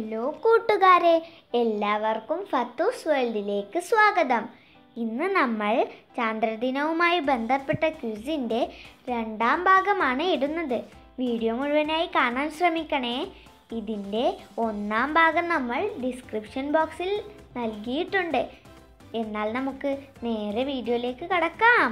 hello കൂട്ടുകാരെ എല്ലാവർക്കും ഫത്തൂസ് വേൾഡിലേക്ക് സ്വാഗതം ഇന്ന് നമ്മൾ ചാന്ദ്രദിനവുമായി ബന്ധപ്പെട്ട ക്വിസിൻ്റെ രണ്ടാം ഭാഗമാണ് ഇടുന്നത് വീഡിയോ മുഴുവനായി കാണാൻ ശ്രമിക്കണേ ഇതിൻ്റെ ഒന്നാം ഭാഗം നമ്മൾ ഡിസ്ക്രിപ്ഷൻ ബോക്സിൽ നൽകിയിട്ടുണ്ട് എന്നാൽ നമുക്ക് നേരെ വീഡിയോയിലേക്ക് കടക്കാം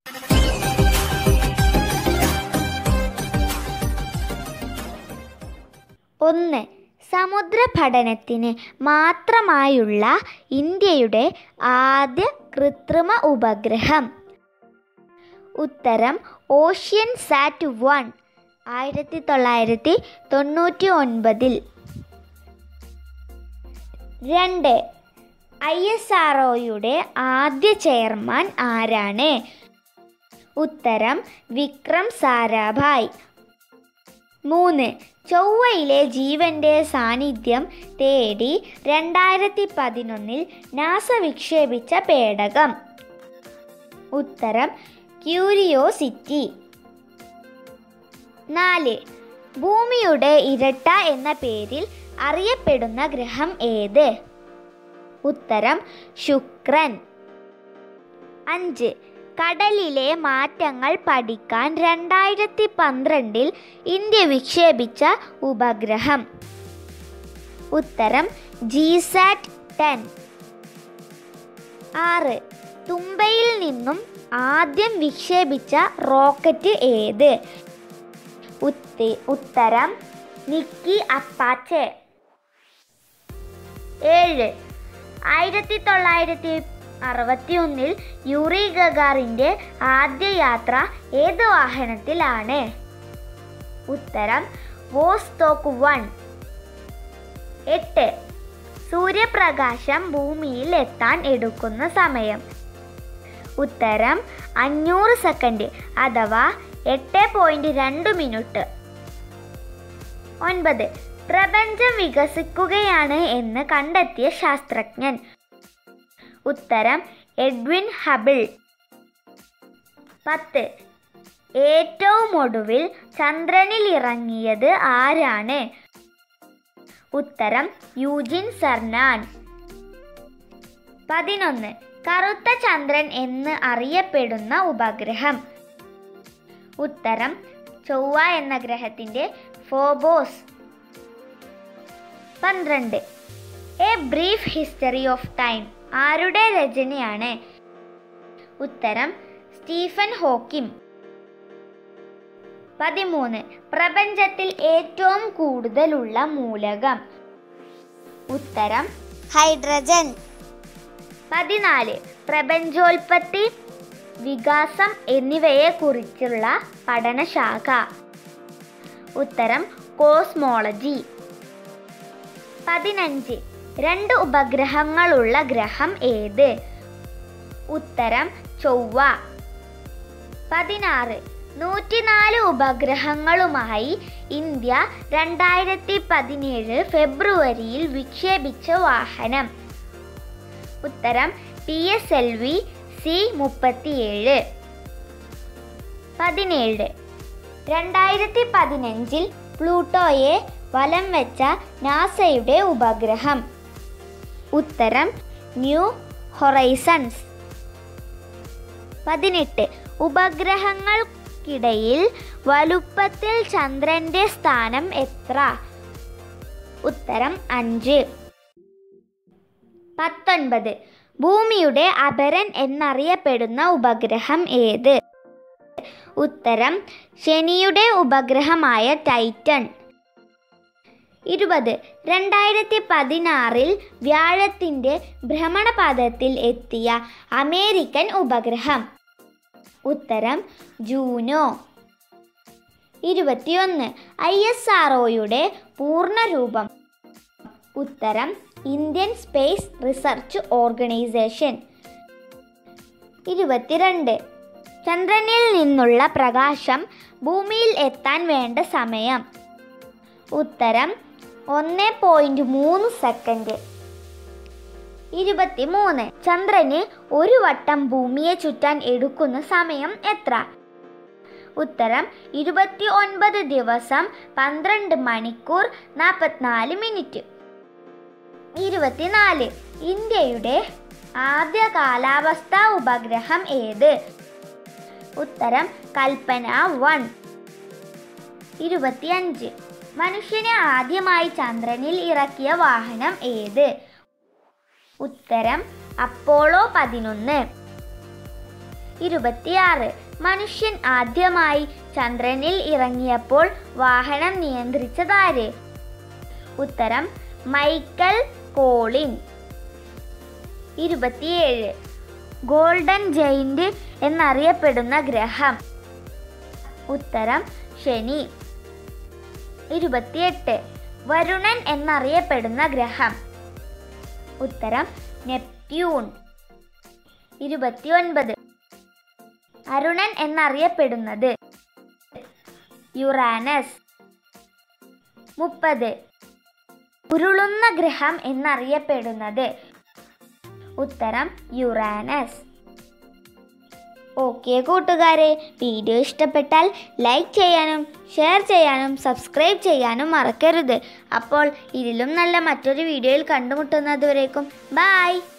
ഒന്ന് സമുദ്ര പഠനത്തിന് മാത്രമായുള്ള ഇന്ത്യയുടെ ആദ്യ കൃത്രിമ ഉപഗ്രഹം ഉത്തരം ഓഷ്യൻ സാറ്റ് വൺ ആയിരത്തി തൊള്ളായിരത്തി തൊണ്ണൂറ്റി ഒൻപതിൽ രണ്ട് ഐ എസ് ആർ ആദ്യ ചെയർമാൻ ആരാണ് ഉത്തരം വിക്രം സാരാഭായ് മൂന്ന് ചൊവ്വയിലെ ജീവന്റെ സാന്നിധ്യം തേടി രണ്ടായിരത്തി പതിനൊന്നിൽ നാസ വിക്ഷേപിച്ച പേടകം ഉത്തരം ക്യൂരിയോസിറ്റി നാല് ഭൂമിയുടെ ഇരട്ട എന്ന പേരിൽ അറിയപ്പെടുന്ന ഗ്രഹം ഏത് ഉത്തരം ശുക്രൻ അഞ്ച് കടലിലെ മാറ്റങ്ങൾ പഠിക്കാൻ രണ്ടായിരത്തി പന്ത്രണ്ടിൽ ഇന്ത്യ വിക്ഷേപിച്ച ഉപഗ്രഹം ഉത്തരം ജിസാറ്റ് ടെൻ ആറ് തുമ്പയിൽ നിന്നും ആദ്യം വിക്ഷേപിച്ച റോക്കറ്റ് ഏത് ഉത്തി ഉത്തരം നിക്കി അപ്പാച്ചെ ഏഴ് ആയിരത്തി തൊള്ളായിരത്തി അറുപത്തി ഒന്നിൽ യൂറി ഗഗാറിന്റെ ആദ്യ യാത്ര ഏത് വാഹനത്തിലാണ് ഉത്തരം വോസ്റ്റോക്ക് വൺ എട്ട് സൂര്യപ്രകാശം ഭൂമിയിൽ എത്താൻ എടുക്കുന്ന സമയം ഉത്തരം അഞ്ഞൂറ് സെക്കൻഡ് അഥവാ എട്ട് പോയിന്റ് രണ്ട് മിനിറ്റ് ഒൻപത് പ്രപഞ്ചം വികസിക്കുകയാണ് എന്ന് കണ്ടെത്തിയ ശാസ്ത്രജ്ഞൻ ഉത്തരം എഡ്വിൻ ഹബിൾ പത്ത് ഏറ്റവും ഒടുവിൽ ചന്ദ്രനിൽ ഇറങ്ങിയത് ആരാണ് ഉത്തരം യൂജിൻ സർനാൻ പതിനൊന്ന് കറുത്ത ചന്ദ്രൻ എന്ന് അറിയപ്പെടുന്ന ഉപഗ്രഹം ഉത്തരം ചൊവ്വ എന്ന ഗ്രഹത്തിന്റെ ഫോബോസ് പന്ത്രണ്ട് A Brief History of Time ആരുടെ രചനയാണ് ഉത്തരം സ്റ്റീഫൻ ഹോക്കിം പതിമൂന്ന് പ്രപഞ്ചത്തിൽ ഏറ്റവും കൂടുതലുള്ള മൂലകം ഉത്തരം ഹൈഡ്രജൻ പതിനാല് പ്രപഞ്ചോൽപത്തി വികാസം എന്നിവയെ കുറിച്ചുള്ള പഠനശാഖ ഉത്തരം കോസ്മോളജി പതിനഞ്ച് രണ്ട് ഉപഗ്രഹങ്ങളുള്ള ഗ്രഹം ഏത് ഉത്തരം ചൊവ്വ പതിനാറ് നൂറ്റിനാല് ഉപഗ്രഹങ്ങളുമായി ഇന്ത്യ രണ്ടായിരത്തി പതിനേഴ് ഫെബ്രുവരിയിൽ വിക്ഷേപിച്ച വാഹനം ഉത്തരം P S L V C മുപ്പത്തിയേഴ് പതിനേഴ് രണ്ടായിരത്തി പതിനഞ്ചിൽ പ്ലൂട്ടോയെ വലം വെച്ച നാസയുടെ ഉപഗ്രഹം ഉത്തരം ന്യൂ ഹൊറൈസൺസ് പതിനെട്ട് ഉപഗ്രഹങ്ങൾക്കിടയിൽ വലുപ്പത്തിൽ ചന്ദ്രന്റെ സ്ഥാനം എത്ര ഉത്തരം അഞ്ച് പത്തൊൻപത് ഭൂമിയുടെ അപരൻ എന്നറിയപ്പെടുന്ന ഉപഗ്രഹം ഏത് ഉത്തരം ശനിയുടെ ഉപഗ്രഹമായ ടൈറ്റൺ ഇരുപത് രണ്ടായിരത്തി പതിനാറിൽ വ്യാഴത്തിൻ്റെ ഭ്രമണപഥത്തിൽ എത്തിയ അമേരിക്കൻ ഉപഗ്രഹം ഉത്തരം ജൂനോ ഇരുപത്തിയൊന്ന് ഐ എസ് ആർ പൂർണ്ണരൂപം ഉത്തരം ഇന്ത്യൻ സ്പേസ് റിസർച്ച് ഓർഗനൈസേഷൻ ഇരുപത്തിരണ്ട് ചന്ദ്രനിൽ നിന്നുള്ള പ്രകാശം ഭൂമിയിൽ എത്താൻ വേണ്ട സമയം ഉത്തരം ഒന്ന് പോയിന്റ് മൂന്ന് സെക്കൻഡ് ഇരുപത്തിമൂന്ന് ചന്ദ്രന് ഒരു വട്ടം ഭൂമിയെ ചുറ്റാൻ എടുക്കുന്ന സമയം എത്ര ഉത്തരം ഇരുപത്തി ഒൻപത് ദിവസം പന്ത്രണ്ട് മണിക്കൂർ നാൽപ്പത്തിനാല് മിനിറ്റ് ഇരുപത്തിനാല് ഇന്ത്യയുടെ ആദ്യ കാലാവസ്ഥാ ഉപഗ്രഹം ഏത് ഉത്തരം കൽപ്പന വൺ ഇരുപത്തിയഞ്ച് മനുഷ്യനെ ആദ്യമായി ചന്ദ്രനിൽ ഇറക്കിയ വാഹനം ഏത് ഉത്തരം അപ്പോളോ പതിനൊന്ന് ഇരുപത്തിയാറ് മനുഷ്യൻ ആദ്യമായി ചന്ദ്രനിൽ ഇറങ്ങിയപ്പോൾ വാഹനം നിയന്ത്രിച്ചതാര് ഉത്തരം മൈക്കൽ കോളിൻ ഇരുപത്തിയേഴ് ഗോൾഡൻ ജയിന്റ് എന്നറിയപ്പെടുന്ന ഗ്രഹം ഉത്തരം ശനി ഇരുപത്തിയെട്ട് വരുണൻ എന്നറിയപ്പെടുന്ന ഗ്രഹം ഉത്തരം നെപ്റ്റ്യൂൺ ഇരുപത്തിയൊൻപത് അരുണൻ എന്നറിയപ്പെടുന്നത് യുറാനസ് മുപ്പത് ഉരുളുന്ന ഗ്രഹം എന്നറിയപ്പെടുന്നത് ഉത്തരം യുറാനസ് ഓക്കെ കൂട്ടുകാരെ വീഡിയോ ഇഷ്ടപ്പെട്ടാൽ ലൈക്ക് ചെയ്യാനും ഷെയർ ചെയ്യാനും സബ്സ്ക്രൈബ് ചെയ്യാനും മറക്കരുത് അപ്പോൾ ഇതിലും നല്ല മറ്റൊരു വീഡിയോയിൽ കണ്ടുമുട്ടുന്നതുവരേക്കും ബായ്